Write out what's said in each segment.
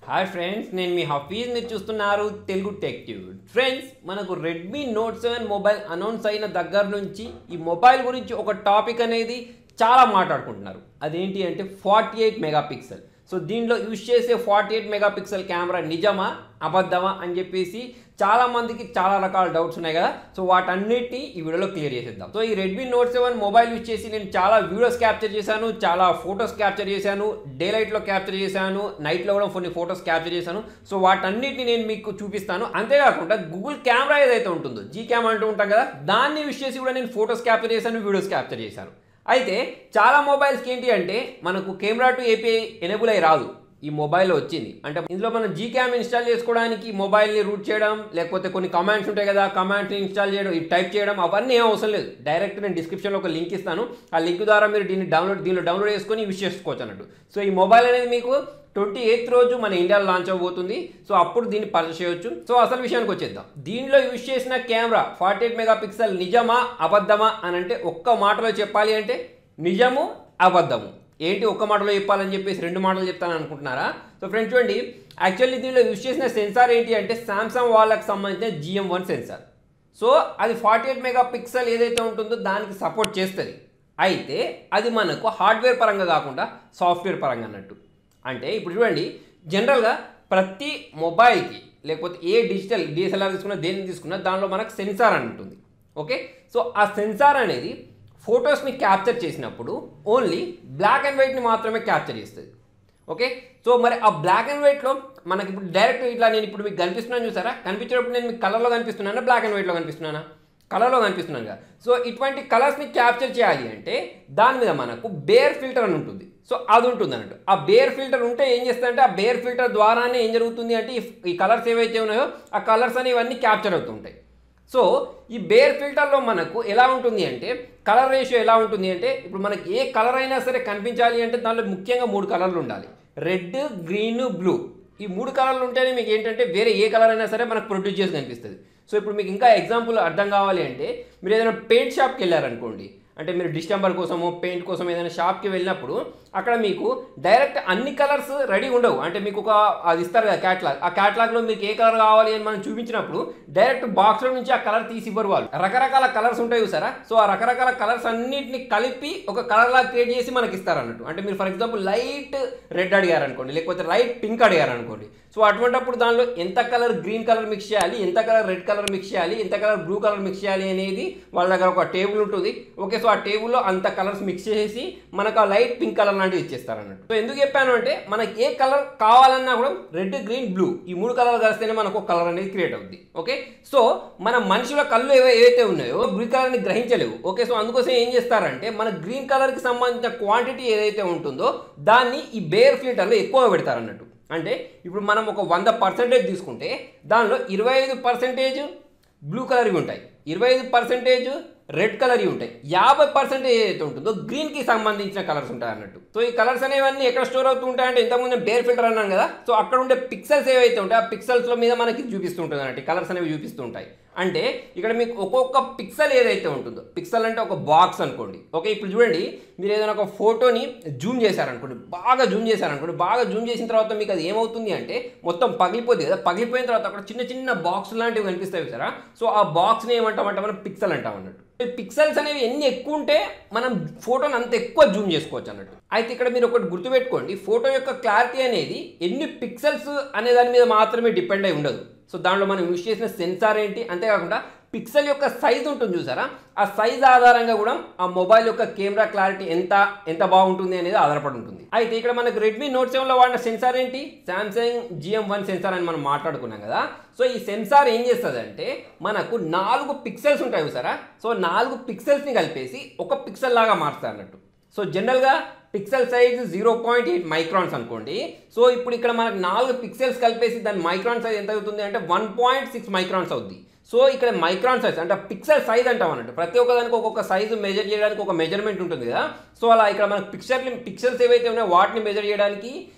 hi friends నేను మీ హఫీజ్ మీరు చూస్తున్నారు తెలుగు టెక్ ట్యూబ్ ఫ్రెండ్స్ మనకు Redmi note seven mobile announce అయిన దగ్గర నుంచి ఈ మొబైల్ గురించి ఒక టాపిక్ అనేది చాలా మాట్లాడుకుంటున్నారు అదేంటి అంటే ఫార్టీ ఎయిట్ మెగాపిక్సెల్ సో దీనిలో యూజ్ చేసే ఫార్టీ ఎయిట్ మెగాపిక్సెల్ కెమెరా నిజమా అబద్ధమా అని చెప్పేసి చాలా మందికి చాలా రకాల డౌట్స్ ఉన్నాయి కదా సో వాటన్నిటిని ఈ వీడియోలో క్లియర్ చేసేద్దాం సో ఈ Redmi note seven mobile use చేసి నేను చాలా వీడియోస్ క్యాప్చర్ చేశాను చాలా ఫొటోస్ క్యాప్చర్ చేశాను డే లైట్లో క్యాప్చర్ చేశాను నైట్లో కూడా కొన్ని ఫొటోస్ క్యాప్చర్ చేశాను సో వాటన్నిటిని నేను మీకు చూపిస్తాను అంతేకాకుండా గూగుల్ కెమెరా ఏదైతే ఉంటుందో జీ క్యామ్ అంటూ ఉంటాం కదా దాన్ని యూజ్ చేసి కూడా నేను ఫొటోస్ క్యాప్చర్ చేశాను వీడియోస్ క్యాప్చర్ చేశాను అయితే చాలా మొబైల్స్కి ఏంటి అంటే మనకు కెమెరా టు ఏపీఐ ఎనేబుల్ అయి రాదు ఈ మొబైల్లో వచ్చింది అంటే ఇందులో మనం జీ క్యామ్ ఇన్స్టాల్ చేసుకోవడానికి మొబైల్ని రూట్ చేయడం లేకపోతే కొన్ని కమాండ్స్ ఉంటాయి కదా కమాండ్స్ని ఇన్స్టాల్ చేయడం ఈ టైప్ చేయడం అవన్నీ ఏం అవసరం లేదు డైరెక్ట్ నేను డిస్క్రిప్షన్లో ఒక లింక్ ఇస్తాను ఆ లింక్ ద్వారా మీరు దీన్ని డౌన్లోడ్ దీనిలో డౌన్లోడ్ చేసుకొని యూస్ చేసుకోవచ్చు అన్నట్టు సో ఈ మొబైల్ అనేది మీకు ట్వంటీ ఎయిత్ రోజు మన ఇండియాలో లాంచ్ అవబోతుంది సో అప్పుడు దీన్ని పర్చేస్ చేయొచ్చు సో అసలు విషయానికి వచ్చేద్దాం దీనిలో యూజ్ చేసిన camera forty eight mega megapixel నిజమా అబద్ధమా అని అంటే ఒక్క మాటలో చెప్పాలి అంటే నిజము అబద్ధము ఏంటి ఒక్క మాటలో చెప్పాలని చెప్పేసి రెండు మాటలు చెప్తాను అనుకుంటున్నారా సో ఫ్రెండ్స్ చూడండి యాక్చువల్లీ దీనిలో యూజ్ చేసిన సెన్సార్ ఏంటి అంటే సామ్సంగ్ వాళ్ళకి సంబంధించిన జిఎం వన్ సెన్సార్ సో అది ఫార్టీ ఎయిట్ మెగా పిక్సెల్ ఏదైతే ఉంటుందో దానికి సపోర్ట్ చేస్తుంది అయితే అది మనకు హార్డ్వేర్ పరంగా కాకుండా సాఫ్ట్వేర్ పరంగా అన్నట్టు అంటే ఇప్పుడు చూడండి జనరల్గా ప్రతి మొబైల్కి లేకపోతే ఏ డిజిటల్ డిఎస్ఎల్ఆర్ తీసుకున్నా దేన్ని తీసుకున్నా దానిలో మనకు సెన్సార్ అని ఉంటుంది ఓకే సో ఆ సెన్సార్ అనేది ఫొటోస్ని క్యాప్చర్ చేసినప్పుడు ఓన్లీ బ్లాక్ అండ్ వైట్ని మాత్రమే క్యాప్చర్ చేస్తుంది ఓకే సో మరి ఆ బ్లాక్ అండ్ వైట్లో మనకి ఇప్పుడు డైరెక్ట్ ఇట్లా నేను ఇప్పుడు మీకు కనిపిస్తున్నాను చూసారా కనిపించేటప్పుడు నేను మీకు కలర్లో కనిపిస్తున్నానా బ్లాక్ అండ్ వైట్లో కనిపిస్తున్నానా కలర్లో కనిపిస్తున్నాను కదా సో ఇటువంటి కలర్స్ని క్యాప్చర్ చేయాలి అంటే దాని మీద మనకు బేర్ ఫిల్టర్ అని ఉంటుంది సో అది ఉంటుంది అన్నట్టు ఆ బేర్ ఫిల్టర్ ఉంటే ఏం చేస్తుందంటే ఆ బేర్ ఫిల్టర్ ద్వారానే ఏం జరుగుతుంది అంటే ఈ- ఈ కలర్స్ ఏవైతే ఉన్నాయో ఆ కలర్స్ అనేవన్నీ క్యాప్చర్ అవుతుంటాయి సో ఈ బేర్ ఫిల్టర్లో మనకు ఎలా ఉంటుంది అంటే కలర్ రేషియో ఎలా ఉంటుంది అంటే ఇప్పుడు మనకి ఏ కలర్ అయినా సరే కనిపించాలి అంటే దానిలో ముఖ్యంగా మూడు కలర్లు ఉండాలి రెడ్ గ్రీన్ బ్లూ ఈ మూడు కలర్లు ఉంటేనే మీకు ఏంటంటే వేరే ఏ కలర్ అయినా సరే మనకు ప్రొడ్యూస్ చేసి కనిపిస్తుంది సో ఇప్పుడు మీకు ఇంకా ఎగ్జాంపుల్ అర్థం కావాలి అంటే మీరు ఏదైనా పెయింట్ షాప్కి వెళ్ళారనుకోండి అంటే మీరు డిస్టెంబర్ కోసమో పెయింట్ కోసం ఏదైనా షాప్కి వెళ్ళినప్పుడు అక్కడ మీకు డైరెక్ట్ అన్ని కలర్స్ రెడీ ఉండవు అంటే మీకు ఒక అది ఇస్తారు కదా క్యాట్లాగ్ ఆ క్యాట్లాగ్లో మీకు ఏ కలర్ కావాలి అని మనం చూపించినప్పుడు డైరెక్ట్ బాక్స్లో నుంచి ఆ కలర్ తీసి ఇవ్వరు వాళ్ళు రకరకాల కలర్స్ ఉంటాయి చూసారా సో ఆ రకరకాల కలర్స్ అన్నిటిని కలిపి ఒక కలర్ లాగా క్రియేట్ చేసి మనకి ఇస్తారు అన్నట్టు అంటే మీరు ఫర్ ఎగ్జాంపుల్ లైట్ రెడ్ అడిగారు అనుకోండి లేకపోతే లైట్ పింక్ అడిగారు అనుకోండి సో అటువంటిప్పుడు దానిలో ఎంత కలర్ గ్రీన్ కలర్ మిక్స్ చేయాలి ఎంత కలర్ రెడ్ కలర్ మిక్స్ చేయాలి ఎంత కలర్ బ్లూ కలర్ మిక్స్ చేయాలి అనేది వాళ్ళ దగ్గర ఒక టేబుల్ ఉంటుంది ఓకే సో ఆ టేబుల్లో అంత కలర్స్ మిక్స్ చేసి మనకు ఆ లైట్ పింక్ కలర్ లాంటివి ఇచ్చేస్తారు అన్నట్టు సో ఎందుకు చెప్పాను అంటే మనకి ఏ కలర్ కావాలన్నా కూడా రెడ్ గ్రీన్ బ్లూ ఈ మూడు కలర్ కలిస్తేనే మనకు ఒక కలర్ అనేది క్రియేట్ అవుద్ది ఓకే సో మన మనుషుల కళ్ళు ఏవై ఏవైతే ఉన్నాయో బ్లూ కలర్ని గ్రహించలేవు ఓకే సో అందుకోసం ఏం చేస్తారంటే మన గ్రీన్ కలర్కి సంబంధించిన క్వాంటిటీ ఏదైతే ఉంటుందో దాన్ని ఈ బేర్ ఫిల్టర్లో ఎక్కువ పెడతారు అన్నట్టు అంటే ఇప్పుడు మనం ఒక వంద పర్సెంటేజ్ తీసుకుంటే దానిలో ఇరవై ఐదు పర్సెంటేజ్ బ్లూ కలర్వి ఉంటాయి ఇరవై ఐదు పర్సెంటేజ్ రెడ్ కలర్వి ఉంటాయి యాభై పర్సెంటేజ్ ఏదైతే ఉంటుందో గ్రీన్కి సంబంధించిన కలర్స్ ఉంటాయి అన్నట్టు సో ఈ కలర్స్ అనేవన్నీ ఎక్కడ స్టోర్ అవుతూ ఉంటాయి అంటే ఇంతకుముందు బేర్ ఫిల్టర్ అన్నాను కదా సో అక్కడ ఉండే పిక్సెల్స్ ఏవైతే ఉంటాయి ఆ పిక్సెల్స్లో మీద మనకి చూపిస్తూ ఉంటుంది అన్నట్టు కలర్స్ అనేవి చూపిస్తూ ఉంటాయి అంటే ఇక్కడ మీకు ఒక్కొక్క పిక్సెల్ ఏదైతే ఉంటుందో పిక్సెల్ అంటే ఒక బాక్స్ అనుకోండి ఓకే ఇప్పుడు చూడండి మీరు ఏదైనా ఒక ఫోటోని జూమ్ చేశారనుకోండి బాగా జూమ్ చేశారనుకోండి బాగా జూమ్ చేసిన తర్వాత మీకు అది ఏమవుతుంది అంటే మొత్తం పగిలిపోతుంది కదా పగిలిపోయిన తర్వాత అక్కడ చిన్న చిన్న బాక్స్ లాంటివి కనిపిస్తాయి సరే సో ఆ బాక్స్ని ఏమంటామంటే మనం పిక్సెల్ అంటాం అన్నట్టు ఈ పిక్సెల్స్ అనేవి ఎన్ని ఎక్కువ ఉంటే మనం ఫోటోని అంత ఎక్కువ జూమ్ చేసుకోవచ్చు అన్నట్టు అయితే ఇక్కడ మీరు ఒకటి గుర్తుపెట్టుకోండి ఫోటో యొక్క క్లారిటీ అనేది ఎన్ని పిక్సెల్స్ అనే దాని మీద మాత్రమే డిపెండ్ అయి ఉండదు సో దాంట్లో మనం యూజ్ చేసిన సెన్సార్ ఏంటి అంతేకాకుండా పిక్సెల్ యొక్క సైజ్ ఉంటుంది చూసారా ఆ సైజ్ ఆధారంగా కూడా ఆ మొబైల్ యొక్క కెమెరా క్లారిటీ ఎంత ఎంత బాగుంటుంది అనేది ఆధారపడి ఉంటుంది అయితే ఇక్కడ మనకు రెడ్మీ నోట్ సెవెన్లో వాడిన సెన్సార్ ఏంటి శాంసంగ్ జిఎం వన్ సెన్సార్ అని మనం మాట్లాడుకున్నాం కదా సో ఈ సెన్సార్ ఏం చేస్తుంది అంటే మనకు నాలుగు పిక్సెల్స్ ఉంటాయి చూసారా సో నాలుగు పిక్సెల్స్ని కలిపేసి ఒక పిక్సెల్ లాగా మారుస్తారు అన్నట్టు సో జనరల్గా pixel size zero point eight microns అనుకోండి సో ఇప్పుడు ఇక్కడ మనకు నాలుగు పిక్సెల్స్ కలిపేసి దాని మైక్రాన్ సైజ్ ఎంత అవుతుంది అంటే వన్ పాయింట్ సిక్స్ మైక్రాన్స్ అవుద్ది సో ఇక్కడ మైక్రాన్ సైజ్ అంటే పిక్సెల్ సైజ్ అంటాం అన్నట్టు ప్రతి ఒక్కదానికి ఒక్కొక్క సైజు మెజర్ చేయడానికి ఒక మెజర్మెంట్ ఉంటుంది కదా సో అలా ఇక్కడ మనకు పిక్చర్ పిక్సెల్స్ ఏవైతే ఉన్నాయో వాటిని మెజర్ చేయడానికి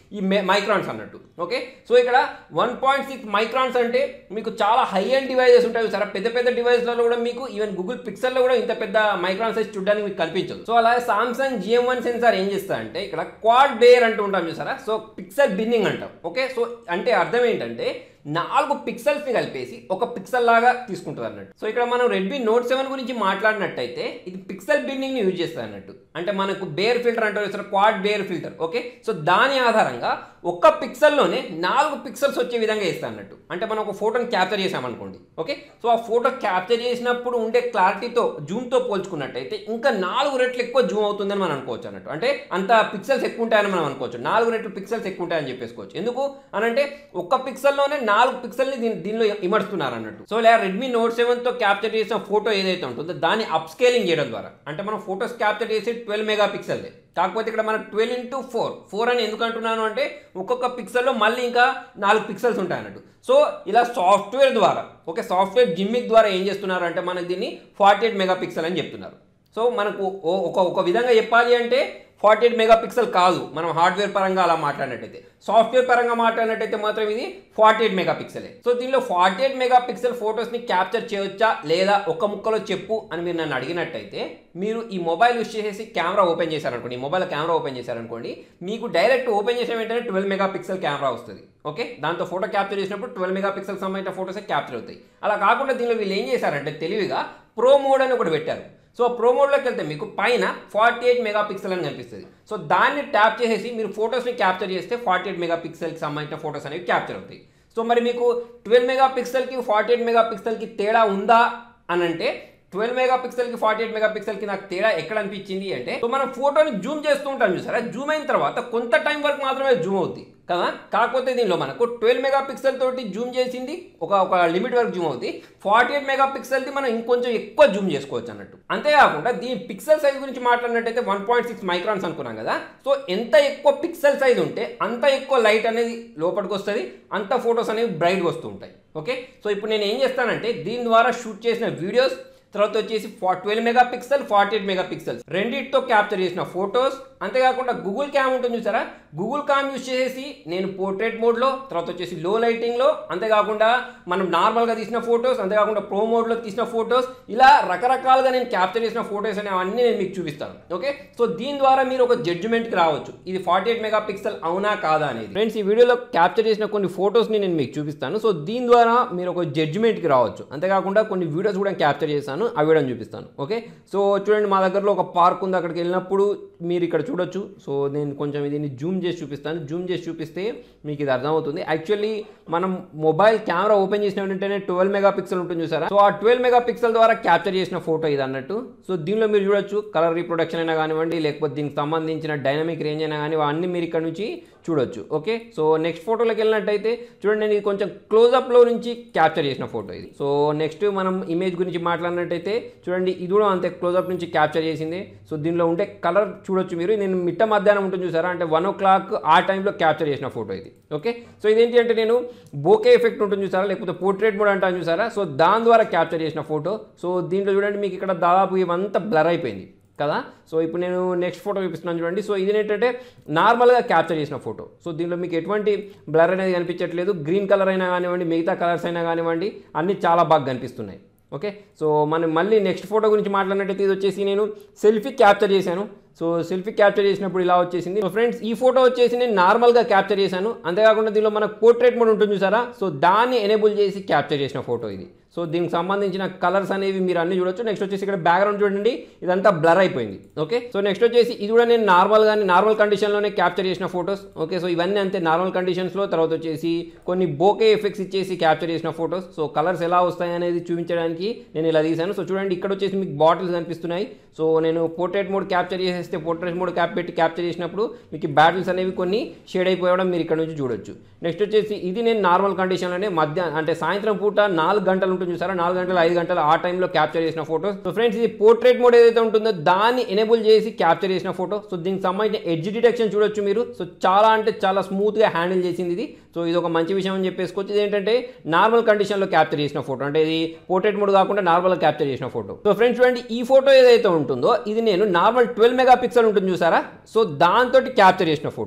ఈ మైక్రాన్స్ అన్నట్టు ఓకే సో ఇక్కడ వన్ పాయింట్ సిక్స్ మైక్రాన్స్ అంటే మీకు చాలా హై అండ్ డివైజెస్ ఉంటాయి సరే పెద్ద పెద్ద డివైస్లలో కూడా మీకు ఈవెన్ గూగుల్ పిక్సెల్లో కూడా ఇంత పెద్ద మైక్రాన్ సైజ్ చూడడానికి మీకు కనిపించదు సో అలాగే సామ్సంగ్ జిఎం వన్ సెన్సార్ ఏం చేస్తా అంటే ఇక్కడ క్వాడ్ బేర్ అంటూ ఉంటాం చూసారా సో పిక్సెల్ బిన్నింగ్ అంటాం ఓకే సో అంటే అర్థం ఏంటంటే నాలుగు పిక్సెల్స్ని కలిపేసి ఒక పిక్సెల్ లాగా తీసుకుంటుంది అన్నట్టు సో ఇక్కడ మనం రెడ్మీ నోట్ సెవెన్ గురించి మాట్లాడినట్టయితే ఇది పిక్సెల్ బిన్నింగ్ని యూజ్ చేస్తుంది అన్నట్టు అంటే మనకు బేర్ ఫిల్టర్ అంటారు sir quad Bayer filter okay so దాని ఆధారంగా ఒక్క పిక్సెల్లోనే నాలుగు పిక్సెల్స్ వచ్చే విధంగా ఇస్తా అన్నట్టు అంటే మనం ఒక ఫోటోని క్యాప్చర్ చేసామనుకోండి ఓకే సో ఆ ఫోటో క్యాప్చర్ చేసినప్పుడు ఉండే క్లారిటీతో జూమ్తో పోల్చుకున్నట్టయితే ఇంకా నాలుగు రెట్లు ఎక్కువ జూమ్ అవుతుందని మనం అనుకోవచ్చు అన్నట్టు అంటే అంత పిక్సెల్స్ ఎక్కువ ఉంటాయని మనం అనుకోవచ్చు నాలుగు రెట్లు పిక్సెల్స్ ఎక్కువ ఉంటాయని చెప్పేసుకోవచ్చు ఎందుకు అనంటే ఒక్క పిక్సెల్లోనే నాలుగు పిక్సెల్ని దీని దీనిలో ఇమర్చుతున్నారు అన్నట్టు సో ఇలా రెడ్మీ నోట్ సెవెన్తో క్యాప్చర్ చేసిన ఫోటో ఏదైతే ఉంటుందో దాన్ని అప్ స్కేలింగ్ చేయడం ద్వారా అంటే మనం ఫోటోస్ క్యాప్చర్ చేసి ట్వెల్వ్ మెగా పిక్సెల్దే కాకపోతే ఇక్కడ మనకు ట్వెల్వ్ ఇంటూ ఫోర్ ఫోర్ అని ఎందుకు అంటున్నాను అంటే ఒక్కొక్క పిక్సెల్లో మళ్ళీ ఇంకా నాలుగు పిక్సెల్స్ ఉంటాయి అన్నట్టు సో ఇలా సాఫ్ట్వేర్ ద్వారా ఓకే సాఫ్ట్వేర్ జిమ్మిక్ ద్వారా ఏం చేస్తున్నారు అంటే మనకు దీన్ని ఫార్టీ ఎయిట్ మెగా పిక్సెల్ అని చెప్తున్నారు సో మనకు ఓ- ఒక ఒక విధంగా చెప్పాలి అంటే ఫార్టీ ఎయిట్ మెగా పిక్సెల్ కాదు మనం హార్డ్వేర్ పరంగా అలా మాట్లాడినట్టయితే సాఫ్ట్వేర్ పరంగా మాట్లాడినట్టయితే మాత్రం ఇది ఫార్టీ ఎయిట్ మెగా పిక్సెలే సో దీనిలో ఫార్టీ ఎయిట్ మెగా పిక్సెల్ ఫొటోస్ని క్యాప్చర్ చేయొచ్చా లేదా ఒక్క ముక్కలో చెప్పు అని మీరు నన్ను అడిగినట్టయితే మీరు ఈ మొబైల్ యూస్ చేసేసి కెమెరా ఓపెన్ చేశారనుకోండి ఈ మొబైల్ కెమెరా ఓపెన్ చేశారనుకోండి మీకు డైరెక్ట్ ఓపెన్ చేసిన వెంటనే ట్వెల్వ్ మెగా పిక్సెల్ కెమెరా వస్తుంది ఓకే దాంతో ఫోటో క్యాప్చర్ చేసినప్పుడు ట్వెల్వ్ మెగా పిక్సెల్ సంబంధించిన ఫోటోసే క్యాప్చర్ అవుతాయి అలా కాకుండా దీనిలో వీళ్ళు ఏం చేశారంటే తెలివిగా ప్రో మోడ్ అని ఒకటి పెట్టారు సో ప్రో మోడ్లోకి వెళ్తే మీకు పైన ఫార్టీ ఎయిట్ మెగా పిక్సెల్ అని కనిపిస్తుంది సో దాన్ని ట్యాప్ చేసేసి మీరు ఫొటోస్ని క్యాప్చర్ చేస్తే ఫార్టీ ఎయిట్ మెగా పిక్సెల్కి సంబంధించిన ఫొటోస్ అనేవి క్యాప్చర్ అవుతాయి సో మరి మీకు ట్వెల్వ్ మెగా పిక్సెల్కి ఫార్టీ ఎయిట్ మెగా పిక్సెల్కి తేడా ఉందా అని అంటే ట్వెల్వ్ మెగా పిక్సెల్కి ఫార్టీ ఎయిట్ మెగా పిక్సెల్కి నాకు తేడా ఎక్కడ అనిపించింది అంటే సో మనం ఫోటోని జూమ్ చేస్తూ ఉంటాం చూసారా జూమ్ అయిన తర్వాత కొంత టైం వరకు మాత్రమే జూమ్ అవుద్ది కదా కాకపోతే దీనిలో మనకు ట్వెల్వ్ మెగా పిక్సెల్ తోటి జూమ్ చేసింది ఒక ఒక లిమిట్ వరకు జూమ్ అవుతుంది ఫార్టీ ఎయిట్ మెగా పిక్సెల్ది మనం ఇంకొంచెం ఎక్కువ జూమ్ చేసుకోవచ్చు అన్నట్టు అంతేకాకుండా దీని పిక్సెల్ సైజ్ గురించి మాట్లాడినట్టయితే వన్ పాయింట్ సిక్స్ మైక్రాన్స్ అనుకున్నాం కదా సో ఎంత ఎక్కువ పిక్సెల్ సైజ్ ఉంటే అంత ఎక్కువ లైట్ అనేది లోపలికి వస్తుంది అంత ఫొటోస్ అనేవి బ్రైట్గా వస్తూ ఉంటాయి ఓకే సో ఇప్పుడు నేను ఏం చేస్తానంటే దీని ద్వారా షూట్ చేసిన వీడియోస్ తర్వాత వచ్చేసి ఫా twelve mega pixel forty eight mega pixels రెండింటితో క్యాప్చర్ చేసిన ఫొటోస్ అంతేకాకుండా గూగుల్ క్యామ్ ఉంటుంది చూసారా గూగుల్ క్యామ్ యూస్ చేసేసి నేను పోర్ట్రేట్ మోడ్లో తర్వాత వచ్చేసి లో లైటింగ్లో అంతేకాకుండా మనం నార్మల్గా తీసిన ఫొటోస్ అంతేకాకుండా ప్రో మోడ్లో తీసిన ఫొటోస్ ఇలా రకరకాలుగా నేను క్యాప్చర్ చేసిన ఫొటోస్ అనేవి అన్నీ నేను మీకు చూపిస్తాను ఓకే సో దీని ద్వారా మీరు ఒక జడ్జిమెంట్కి రావచ్చు ఇది ఫార్టీ ఎయిట్ మెగా పిక్సెల్ అవునా కాదా అనేది ఫ్రెండ్స్ ఈ వీడియోలో క్యాప్చర్ చేసిన కొన్ని ఫొటోస్ని నేను మీకు చూపిస్తాను సో దీని ద్వారా మీరు ఒక జడ్జిమెంట్కి రావచ్చు అంతేకాకుండా కొన్ని వీడియోస్ కూడా క్యాప్చర్ చేస్తాను ఆ వీడియోని చూపిస్తాను ఓకే సో చూడండి మా దగ్గరలో ఒక పార్క్ ఉంది అక్కడికి వెళ్ళినప్పుడు మీరు ఇక్కడ చూడొచ్చు సో నేను కొంచెం దీన్ని జూమ్ చేసి చూపిస్తాను జూమ్ చేసి చూపిస్తే మీకు ఇది అర్థమవుతుంది యాక్చువల్లీ మనం మొబైల్ కెమెరా ఓపెన్ చేసిన వెంటనే ట్వెల్వ్ మెగా పిక్సెల్ ఉంటుంది చూసారా సో ఆ ట్వెల్వ్ మెగా పిక్సెల్ ద్వారా క్యాప్చర్ చేసిన ఫోటో ఇది అన్నట్టు సో దీనిలో మీరు చూడొచ్చు కలర్ రీప్రొడక్షన్ అయినా కానివ్వండి లేకపోతే దీనికి సంబంధించిన డైనమిక్ రేంజ్ అయినా కానీ అన్ని మీరు ఇక్కడ నుంచి చూడొచ్చు ఓకే సో నెక్స్ట్ ఫోటోలోకి వెళ్ళినట్టయితే చూడండి నేను ఇది కొంచెం క్లోజప్లో నుంచి క్యాప్చర్ చేసిన ఫోటో ఇది సో నెక్స్ట్ మనం ఇమేజ్ గురించి మాట్లాడినట్టయితే చూడండి ఇది కూడా అంతే క్లోజప్ నుంచి క్యాప్చర్ చేసింది సో దీనిలో ఉండే కలర్ చూడొచ్చు మీరు నేను మిట్ట మధ్యాహ్నం ఉంటుంది చూసారా అంటే వన్ ఓ క్లాక్ ఆ టైంలో క్యాప్చర్ చేసిన ఫోటో ఇది ఓకే సో ఇదేంటి అంటే నేను బోకే ఎఫెక్ట్ ఉంటుంది చూసారా లేకపోతే పోర్ట్రేట్ మోడ్ అంటాను చూసారా సో దాని ద్వారా క్యాప్చర్ చేసిన ఫోటో సో దీంట్లో చూడండి మీకు ఇక్కడ దాదాపు ఇవంతా బ్లర్ అయిపోయింది కదా సో ఇప్పుడు నేను నెక్స్ట్ ఫోటో చూపిస్తున్నాను చూడండి సో ఇది ఏంటంటే నార్మల్గా క్యాప్చర్ చేసిన ఫోటో సో దీనిలో మీకు ఎటువంటి బ్లర్ అనేది కనిపించట్లేదు గ్రీన్ కలర్ అయినా కానివ్వండి మిగతా కలర్స్ అయినా కానివ్వండి అన్నీ చాలా బాగా కనిపిస్తున్నాయి ఓకే సో మనం మళ్ళీ నెక్స్ట్ ఫోటో గురించి మాట్లాడినట్టయితే ఇది వచ్చేసి నేను సెల్ఫీ క్యాప్చర్ చేశాను సో సెల్ఫీ క్యాప్చర్ చేసినప్పుడు ఇలా వచ్చేసింది సో ఫ్రెండ్స్ ఈ ఫోటో వచ్చేసి నేను నార్మల్గా క్యాప్చర్ చేశాను అంతేకాకుండా దీనిలో మనకు పోర్ట్రేట్ మోడ్ ఉంటుంది చూసారా సో దాన్ని ఎనేబుల్ చేసి క్యాప్చర్ చేసిన ఫోటో ఇది సో దీనికి సంబంధించిన కలర్స్ అనేవి మీరు అన్ని చూడొచ్చు నెక్స్ట్ వచ్చేసి ఇక్కడ బ్యాక్గ్రౌండ్ చూడండి ఇదంతా బ్లర్ అయిపోయింది ఓకే సో నెక్స్ట్ వచ్చేసి ఇది కూడా నేను నార్మల్గా నార్మల్ కండిషన్లోనే క్యాప్చర్ చేసిన ఫొటోస్ ఓకే సో ఇవన్నీ అంతే నార్మల్ కండిషన్స్లో తర్వాత వచ్చేసి కొన్ని బోకే ఎఫెక్ట్స్ ఇచ్చేసి క్యాప్చర్ చేసిన ఫొటోస్ సో కలర్స్ ఎలా వస్తాయి అనేది చూపించడానికి నేను ఇలా తీశాను సో చూడండి ఇక్కడ వచ్చేసి మీకు బాటిల్స్ కనిపిస్తున్నాయి సో నేను పోర్ట్రేట్ మోడ్ క్యాప్చర్ చేసేస్తే పోర్ట్రేట్ మోడ్ క్యాప్ పెట్టి క్యాప్చర్ చేసినప్పుడు మీకు ఈ బ్యాటిల్స్ అనేవి కొన్ని షేడ్ అయిపోవడం మీరు ఇక్కడ నుంచి చూడొచ్చు నెక్స్ట్ వచ్చేసి ఇది నేను నార్మల్ కండిషన్లోనే మధ్య అంటే సాయంత్రం పూట నాలుగు గంటలు ఉంటుంది చూసారా నాలుగు గంటలు ఐదు గంటలు ఆ టైంలో క్యాప్చర్ చేసిన ఫోటోస్ సో ఫ్రెండ్స్ ఇది పోర్ట్రేట్ మోడ్ ఏదైతే ఉంటుందో దాన్ని ఎనేబుల్ చేసి క్యాప్చర్ చేసిన ఫోటో సో దీనికి సంబంధించిన ఎడ్జ్ డిటెక్షన్ చూడొచ్చు మీరు సో చాలా అంటే చాలా స్మూత్గా హ్యాండిల్ చేసింది ఇది సో ఇది ఒక మంచి విషయం అని చెప్పేసుకోవచ్చు ఇది ఏంటంటే నార్మల్ కండిషన్లో క్యాప్చర్ చేసిన ఫోటో అంటే ఇది పోర్ట్రేట్ మోడ్ కాకుండా నార్మల్గా క్యాప్చర్ చేసిన ఫోటో సో ఫ్రెండ్స్ చూడండి ఈ ఫోటో ఏదైతే ఉంటుందో ఇది నేను నార్మల్ ట్వెల్వ్ మెగా పిక్సెల్ ఉంటుంది చూసారా సో దాంతో క్యాప్చర్ చేసిన ఫోటో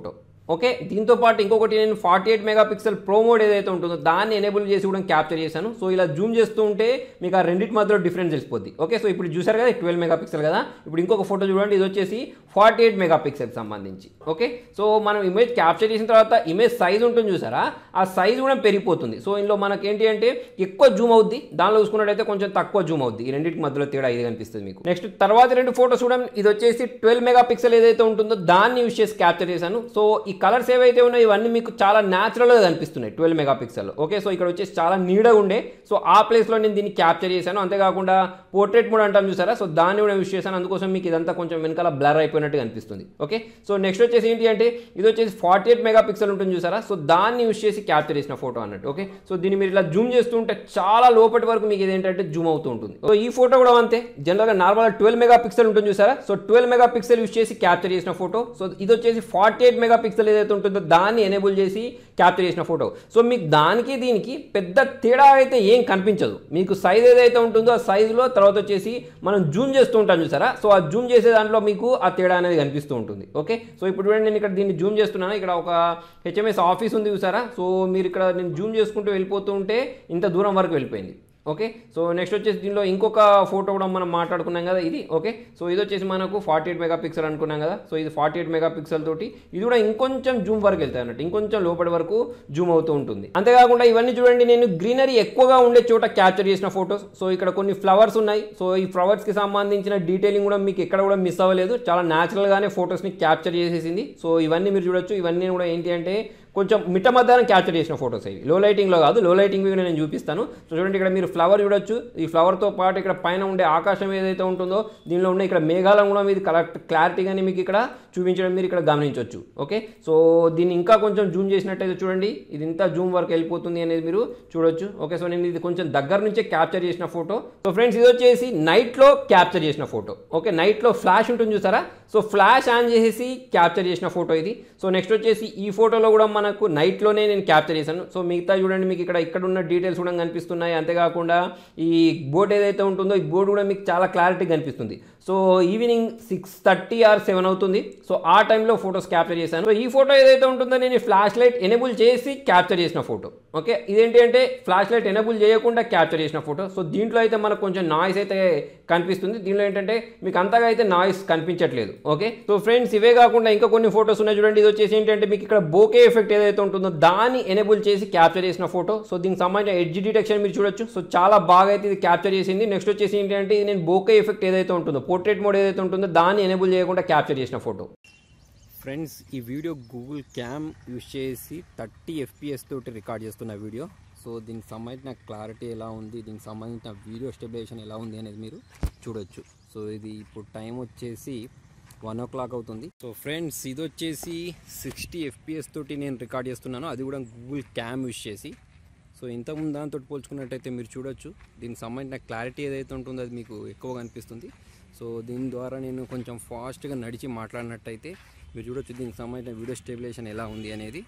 ఓకే దీంతో పాటు ఇంకొకటి నేను forty eight mega pixel pro mode ఏదైతే ఉంటుందో దాన్ని ఎనేబుల్ చేసి కూడా క్యాప్చర్ చేశాను సో ఇలా జూమ్ చేస్తూ ఉంటే మీకు ఆ రెండింటి మధ్యలో డిఫరెన్స్ తెలిసిపోద్ది ఓకే సో ఇప్పుడు చూసారు కదా ట్వెల్వ్ మెగా పిక్సెల్ కదా ఇప్పుడు ఇంకొక ఫోటో చూడండి ఇది వచ్చేసి ఫార్టీ ఎయిట్ మెగా పిక్సెల్ సంబంధించి ఓకే సో మనం ఇమేజ్ క్యాప్చర్ చేసిన తర్వాత ఇమేజ్ సైజ్ ఉంటుంది చూసారా ఆ సైజ్ కూడా పెరిగిపోతుంది సో ఇందులో మనకి ఏంటి అంటే ఎక్కువ జూమ్ అవుద్ది దానిలో చూసుకున్నట్టయితే కొంచెం తక్కువ జూమ్ అవుద్ది ఈ రెండింటి మధ్యలో తేడా ఇది కనిపిస్తుంది మీకు నెక్స్ట్ తర్వాత రెండు ఫోటోస్ కూడా ఇది వచ్చేసి ట్వెల్వ్ మెగా పిక్సెల్ ఏదైతే ఉంటుందో దాన్ని యూస్ చేసి క్యాప్చర్ చేశాను సో ఈ కలర్స్ ఏవైతే ఉన్నాయో ఇవన్నీ మీకు చాలా న్యాచురల్గా కనిపిస్తున్నాయి twelve mega pixel okay so ఇక్కడ వచ్చేసి చాలా నీడగా ఉండే సో ఆ ప్లేస్లో నేను దీన్ని క్యాప్చర్ చేశాను అంతేకాకుండా పోర్ట్రేట్ మోడ్ అంటాం చూసారా సో దాన్ని కూడా యూస్ చేశాను అందుకోసం మీకు ఇదంతా కొంచెం వెనకాల బ్లర్ అయిపోయినట్టు కనిపిస్తుంది ఓకే సో నెక్స్ట్ వచ్చేసి ఏంటి అంటే ఇది వచ్చేసి ఫార్టీ ఎయిట్ మెగా పిక్సెల్ ఉంటుంది చూసారా సో దాన్ని యూస్ చేసి క్యాప్చర్ చేసిన ఫోటో అన్నట్టు ఓకే సో దీన్ని మీరు ఇలా జూమ్ చేస్తుంటే చాలా లోపటి వరకు మీకు ఇదేంటంటే జూమ్ అవుతూ ఉంటుంది సో ఈ ఫోటో కూడా అంతే జనరల్గా నార్మల్ ట్వెల్వ్ మెగా పిక్సెల్ ఉంటుంది చూసారా so twelve mega pixel use చేసి క్యాప్చర్ చేసిన ఫోటో సో ఇది వచ్చేసి ఫార్టీ ఎయిట్ మెగా పిక్సెల్ ఏదైతే ఉంటుందో దాన్ని ఎనేబుల్ చేసి క్యాప్చర్ చేసిన ఫోటో సో మీకు దానికి దీనికి పెద్ద తేడా అయితే ఏం కనిపించదు మీకు సైజ్ ఏదైతే ఉంటుందో ఆ సైజులో తర్వాత వచ్చేసి మనం జూమ్ చేస్తూ ఉంటాం చూసారా సో ఆ జూమ్ చేసే దాంట్లో మీకు ఆ తేడా అనేది కనిపిస్తూ ఉంటుంది ఓకే సో ఇప్పుడు చూడండి నేను ఇక్కడ దీన్ని జూమ్ చేస్తున్నాను ఇక్కడ ఒక హెచ్ఎంఎస్ ఆఫీస్ ఉంది చూసారా సో మీరు ఇక్కడ నేను జూమ్ చేసుకుంటూ వెళ్ళిపోతూ ఉంటే ఇంత దూరం వరకు వెళ్ళిపోయింది ఓకే సో నెక్స్ట్ వచ్చేసి దీనిలో ఇంకొక ఫోటో కూడా మనం మాట్లాడుకున్నాం కదా ఇది ఓకే సో ఇది వచ్చేసి మనకు ఫార్టీ ఎయిట్ మెగా పిక్సెల్ అనుకున్నాం కదా సో ఇది ఫార్టీ ఎయిట్ మెగా పిక్సెల్ తోటి ఇది కూడా ఇంకొంచెం జూమ్ వరకు వెళ్తాయి అన్నట్టు ఇంకొంచెం లోపలి వరకు జూమ్ అవుతూ ఉంటుంది అంతేకాకుండా ఇవన్నీ చూడండి నేను గ్రీనరీ ఎక్కువగా ఉండే చోట క్యాప్చర్ చేసిన ఫొటోస్ సో ఇక్కడ కొన్ని ఫ్లవర్స్ ఉన్నాయి సో ఈ ఫ్లవర్స్కి సంబంధించిన డీటెయిలింగ్ కూడా మీకు ఎక్కడ కూడా మిస్ అవ్వలేదు చాలా న్యాచురల్గానే ఫొటోస్ని క్యాప్చర్ చేసేసింది సో ఇవన్నీ మీరు చూడొచ్చు ఇవన్నీ కూడా ఏంటి అంటే కొంచెం మిట్ట మధ్యాహ్నం క్యాప్చర్ చేసిన ఫొటోస్ ఇవి లో లైటింగ్లో కాదు లో లైటింగ్ కూడా నేను చూపిస్తాను సో చూడండి ఇక్కడ మీరు ఫ్లవర్ చూడొచ్చు ఈ ఫ్లవర్తో పాటు ఇక్కడ పైన ఉండే ఆకాశం ఏదైతే ఉంటుందో దీనిలో ఉన్న ఇక్కడ మేఘాలను కూడా మీరు కరెక్ట్ క్లారిటీగానే మీకు ఇక్కడ చూపించడం మీరు ఇక్కడ గమనించవచ్చు ఓకే సో దీన్ని ఇంకా కొంచెం జూమ్ చేసినట్టయితే చూడండి ఇది ఇంత జూమ్ వరకు వెళ్ళిపోతుంది అనేది మీరు చూడొచ్చు ఓకే సో నేను ఇది కొంచెం దగ్గర నుంచే క్యాప్చర్ చేసిన ఫోటో సో ఫ్రెండ్స్ ఇది వచ్చేసి నైట్లో క్యాప్చర్ చేసిన ఫోటో ఓకే నైట్లో ఫ్లాష్ ఉంటుంది చూసారా సో ఫ్లాష్ ఆన్ చేసేసి క్యాప్చర్ చేసిన ఫోటో ఇది సో నెక్స్ట్ వచ్చేసి ఈ ఫోటోలో కూడా మనకు నైట్లోనే నేను క్యాప్చర్ చేశాను సో మిగతా చూడండి మీకు ఇక్కడ ఇక్కడ ఉన్న డీటెయిల్స్ కూడా కనిపిస్తున్నాయి అంతేకాకుండా ఈ బోర్డు ఏదైతే ఉంటుందో ఈ బోర్డు కూడా మీకు చాలా క్లారిటీ కనిపిస్తుంది so evening six thirty or seven అవుతుంది సో ఆ టైంలో ఫొటోస్ క్యాప్చర్ చేశాను సో ఈ ఫోటో ఏదైతే ఉంటుందో నేను ఫ్లాష్ లైట్ ఎనేబుల్ చేసి క్యాప్చర్ చేసిన ఫోటో ఓకే ఇదేంటి అంటే ఫ్లాష్ లైట్ ఎనేబుల్ చేయకుండా క్యాప్చర్ చేసిన ఫోటో సో దీంట్లో అయితే మనకు కొంచెం నాయిస్ అయితే కనిపిస్తుంది దీనిలో ఏంటంటే మీకు అంతగా అయితే నాయిస్ కనిపించట్లేదు ఓకే సో ఫ్రెండ్స్ ఇవే కాకుండా ఇంకా కొన్ని ఫోటోస్ ఉన్నాయి చూడండి ఇది వచ్చేసి ఏంటంటే మీకు ఇక్కడ బోకే ఎఫెక్ట్ ఏదైతే ఉంటుందో దాన్ని ఎనేబుల్ చేసి క్యాప్చర్ చేసిన ఫోటో సో దీనికి సంబంధించిన ఎడ్జ్ డిటెక్షన్ మీరు చూడొచ్చు సో చాలా బాగా అయితే ఇది క్యాప్చర్ చేసింది నెక్స్ట్ వచ్చేసి ఏంటంటే ఇది నేను బోకే ఎఫెక్ట్ ఏదైతే ఉంటుందో పోర్ట్రేట్ మోడ్ ఏదైతే ఉంటుందో దాన్ని ఎనేబుల్ చేయకుండా క్యాప్చర్ చేసిన ఫోటో ఫ్రెండ్స్ ఈ వీడియో గూగుల్ క్యామ్ యూస్ చేసి థర్టీ ఎఫ్పిఎస్ తోటి రికార్డ్ చేస్తున్న వీడియో సో దీనికి సంబంధించిన క్లారిటీ ఎలా ఉంది దీనికి సంబంధించిన వీడియో స్టెబిలైజేషన్ ఎలా ఉంది అనేది మీరు చూడొచ్చు సో ఇది ఇప్పుడు టైం వచ్చేసి వన్ ఓ క్లాక్ అవుతుంది సో ఫ్రెండ్స్ ఇది వచ్చేసి సిక్స్టీ ఎఫ్పిఎస్ తోటి నేను రికార్డ్ చేస్తున్నాను అది కూడా గూగుల్ క్యామ్ యూస్ చేసి సో ఇంతకుముందు దాంతో పోల్చుకున్నట్టయితే మీరు చూడొచ్చు దీనికి సంబంధించిన క్లారిటీ ఏదైతే ఉంటుందో అది మీకు ఎక్కువగా అనిపిస్తుంది సో దీని ద్వారా నేను కొంచెం ఫాస్ట్గా నడిచి మాట్లాడినట్టయితే మీరు చూడొచ్చు దీనికి సంబంధించిన వీడియో స్టెబిలేషన్ ఎలా ఉంది అనేది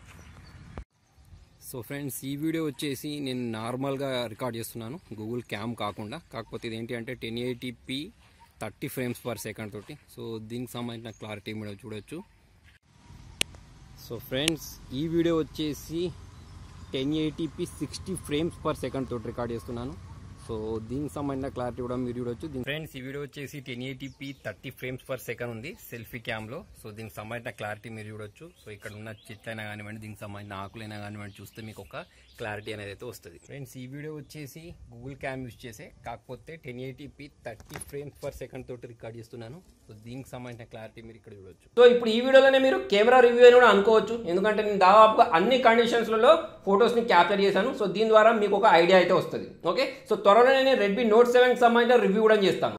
సో ఫ్రెండ్స్ ఈ వీడియో వచ్చేసి నేను నార్మల్గా రికార్డ్ చేస్తున్నాను గూగుల్ క్యామ్ కాకుండా కాకపోతే ఇది ఏంటి అంటే ten eighty P thirty frames per second తోటి సో దీనికి సంబంధించిన క్లారిటీ మీరు చూడొచ్చు సో ఫ్రెండ్స్ ఈ వీడియో వచ్చేసి ten eighty P sixty frames per second తోటి రికార్డ్ చేస్తున్నాను సో దీనికి సంబంధించిన క్లారిటీ కూడా మీరు చూడొచ్చు ఫ్రెండ్స్ ఈ వీడియో వచ్చేసి ten eighty P thirty frames per second ఉంది సెల్ఫీ క్యామ్లో సో దీనికి సంబంధించిన క్లారిటీ మీరు చూడొచ్చు సో ఇక్కడ ఉన్న చెట్లైనా కానివ్వండి దీనికి సంబంధించిన ఆకులైనా కానివ్వండి చూస్తే మీకు ఒక క్లారిటీ అనేది అయితే వస్తుంది ఫ్రెండ్స్ ఈ వీడియో వచ్చేసి గూగుల్ క్యామ్ యూస్ చేసే కాకపోతే ten eighty P thirty frames per second తోటి రికార్డ్ చేస్తున్నాను సో దీనికి సంబంధించిన క్లారిటీ మీరు ఇక్కడ చూడొచ్చు సో ఇప్పుడు ఈ వీడియోలోనే మీరు కెమెరా రివ్యూ అని కూడా అనుకోవచ్చు ఎందుకంటే నేను దాదాపుగా అన్ని కండిషన్స్లలో ఫొటోస్ని క్యాప్చర్ చేశాను సో దీని ద్వారా మీకు ఒక ఐడియా అయితే వస్తుంది ఓకే సో త్వరలో నేను రెడ్మీ నోట్ సెవెన్కి సంబంధించిన రివ్యూ కూడా చేస్తాను